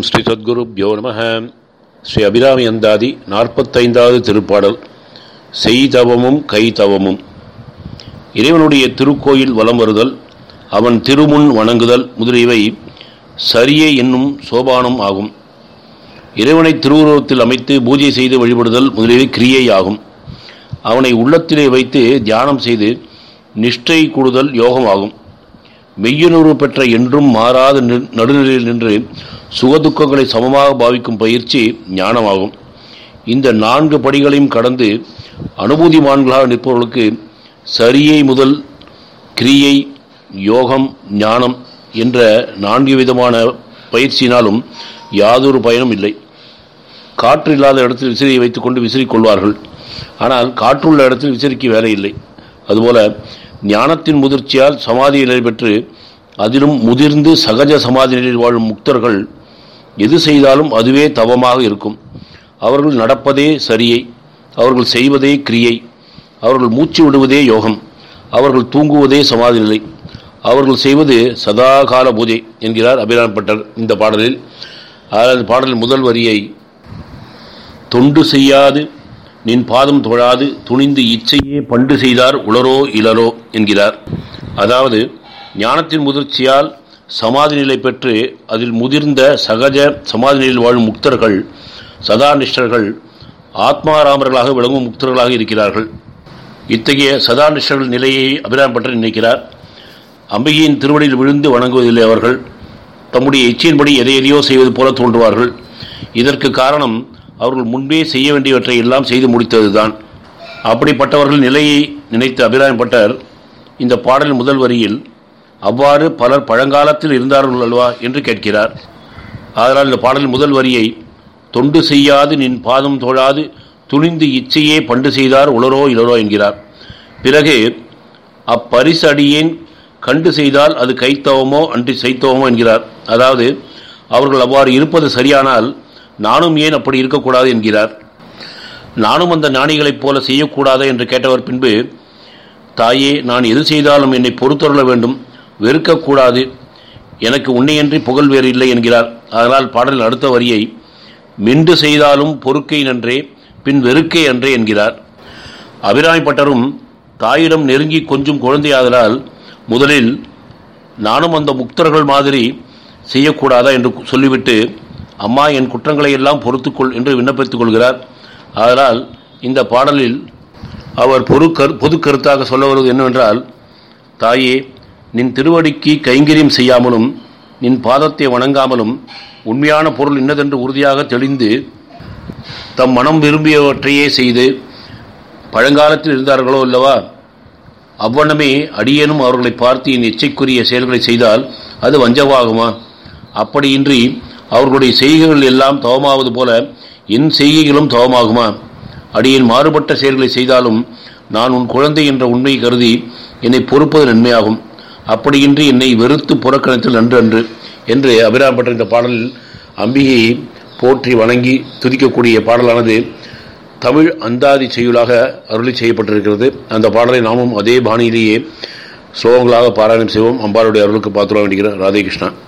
ஸ்ரீ சத்குருப்யோ நம ஸ்ரீ அபிராமி அந்தாதி நாற்பத்தைந்தாவது திருப்பாடல் செய்தவமும் கைதவமும் இறைவனுடைய திருக்கோயில் வலம் வருதல் அவன் திருமுன் வணங்குதல் முதலியவை சரியே என்னும் சோபானம் ஆகும் இறைவனை திருவுருவத்தில் அமைத்து பூஜை செய்து வழிபடுதல் முதலியவை கிரியை ஆகும் அவனை உள்ளத்திலே வைத்து தியானம் செய்து நிஷ்டை கூடுதல் யோகம் ஆகும் மெய்யுணர்வு பெற்ற என்றும் மாறாத நி- நடுநிலையில் நின்று சுகதுக்கங்களை சமமாக பாவிக்கும் பயிற்சி ஞானமாகும் இந்த நான்கு படிகளையும் கடந்து அனுபூதிமான்களாக நிற்பவர்களுக்கு சரியை முதல் கிரியை யோகம் ஞானம் என்ற நான்கு விதமான பயிற்சியினாலும் யாதொரு பயனும் இல்லை காற்று இல்லாத இடத்தில் விசிறியை வைத்துக்கொண்டு விசிறிக் கொள்வார்கள் ஆனால் காற்றுள்ள இடத்தில் விசிறிக்கு வேலை இல்லை அதுபோல ஞானத்தின் முதிர்ச்சியால் சமாதி நிலை பெற்று அதிலும் முதிர்ந்து சகஜ சமாதி நிலையில் வாழும் முக்தர்கள் எது செய்தாலும் அதுவே தவமாக இருக்கும் அவர்கள் நடப்பதே சரியை அவர்கள் செய்வதே கிரியை அவர்கள் மூச்சு விடுவதே யோகம் அவர்கள் தூங்குவதே சமாதி நிலை அவர்கள் செய்வது சதாகால பூஜை என்கிறார் அபிராம் பட்டர் இந்த பாடலில் அதாவது பாடலின் முதல் வரியை தொண்டு செய்யாது நின் பாதம் தொழாது துணிந்து இச்சையே பண்டு செய்தார் உளரோ இளரோ என்கிறார் அதாவது ஞானத்தின் முதிர்ச்சியால் சமாதி நிலை பெற்று அதில் முதிர்ந்த சகஜ சமாதி நிலையில் வாழும் முக்தர்கள் சதானிஷ்டர்கள் ஆத்மாராமர்களாக விளங்கும் முக்தர்களாக இருக்கிறார்கள் இத்தகைய சதானிஷ்டர்கள் நிலையை அபிராம் பட்டர் நினைக்கிறார் அம்பிகையின் திருவடியில் விழுந்து வணங்குவதில்லை அவர்கள் தம்முடைய இச்சையின்படி எதை எதையோ செய்வது போல தோன்றுவார்கள் இதற்கு காரணம் அவர்கள் முன்பே செய்ய வேண்டியவற்றை எல்லாம் செய்து முடித்ததுதான் அப்படிப்பட்டவர்கள் நிலையை நினைத்து அபிராயப்பட்டர் இந்த பாடலின் முதல் வரியில் அவ்வாறு பலர் பழங்காலத்தில் இருந்தார்கள் அல்லவா என்று கேட்கிறார் அதனால் இந்த பாடலின் முதல் வரியை தொண்டு செய்யாது நின் பாதம் தோழாது துணிந்து இச்சையே பண்டு செய்தார் உளரோ இளரோ என்கிறார் பிறகு அப்பரிசு அடியேன் கண்டு செய்தால் அது கைத்தவமோ அன்றி செய்தவமோ என்கிறார் அதாவது அவர்கள் அவ்வாறு இருப்பது சரியானால் நானும் ஏன் அப்படி இருக்கக்கூடாது என்கிறார் நானும் அந்த ஞானிகளைப் போல செய்யக்கூடாது என்று கேட்டவர் பின்பு தாயே நான் எது செய்தாலும் என்னை பொறுத்தருள வேண்டும் வெறுக்கக்கூடாது எனக்கு உன்னையன்றி புகழ் வேறு இல்லை என்கிறார் அதனால் பாடலின் அடுத்த வரியை மின்று செய்தாலும் பொறுக்கை நன்றே பின் வெறுக்கை அன்றே என்கிறார் அபிராமிப்பட்டரும் தாயிடம் நெருங்கி கொஞ்சம் குழந்தையாதலால் முதலில் நானும் அந்த முக்தர்கள் மாதிரி செய்யக்கூடாதா என்று சொல்லிவிட்டு அம்மா என் குற்றங்களை எல்லாம் பொறுத்துக்கொள் என்று விண்ணப்பித்துக் கொள்கிறார் அதனால் இந்த பாடலில் அவர் பொது கரு பொது கருத்தாக சொல்ல வருவது என்னவென்றால் தாயே நின் திருவடிக்கு கைங்கரியம் செய்யாமலும் நின் பாதத்தை வணங்காமலும் உண்மையான பொருள் இன்னதென்று உறுதியாக தெளிந்து தம் மனம் விரும்பியவற்றையே செய்து பழங்காலத்தில் இருந்தார்களோ அல்லவா அவ்வண்ணமே அடியேனும் அவர்களை பார்த்து என் இச்சைக்குரிய செயல்களை செய்தால் அது வஞ்சமாகுமா அப்படியின்றி அவர்களுடைய செய்கைகள் எல்லாம் தவமாவது போல என் செய்கைகளும் தவமாகுமா அடியேன் மாறுபட்ட செயல்களை செய்தாலும் நான் உன் குழந்தை என்ற உண்மை கருதி என்னை பொறுப்பது நன்மையாகும் அப்படியின்றி என்னை வெறுத்து புறக்கணித்தல் நன்று அன்று என்று அபிராம்பட்ட இந்த பாடலில் அம்பிகையை போற்றி வணங்கி துதிக்கக்கூடிய பாடலானது தமிழ் அந்தாதி செய்யுளாக அருளி செய்யப்பட்டிருக்கிறது அந்த பாடலை நாமும் அதே பாணியிலேயே ஸ்லோகங்களாக பாராயணம் செய்வோம் அம்பாளுடைய அருளுக்கு பாத்திரம் வேண்டிக்கிறேன் ராதே கிருஷ்ணா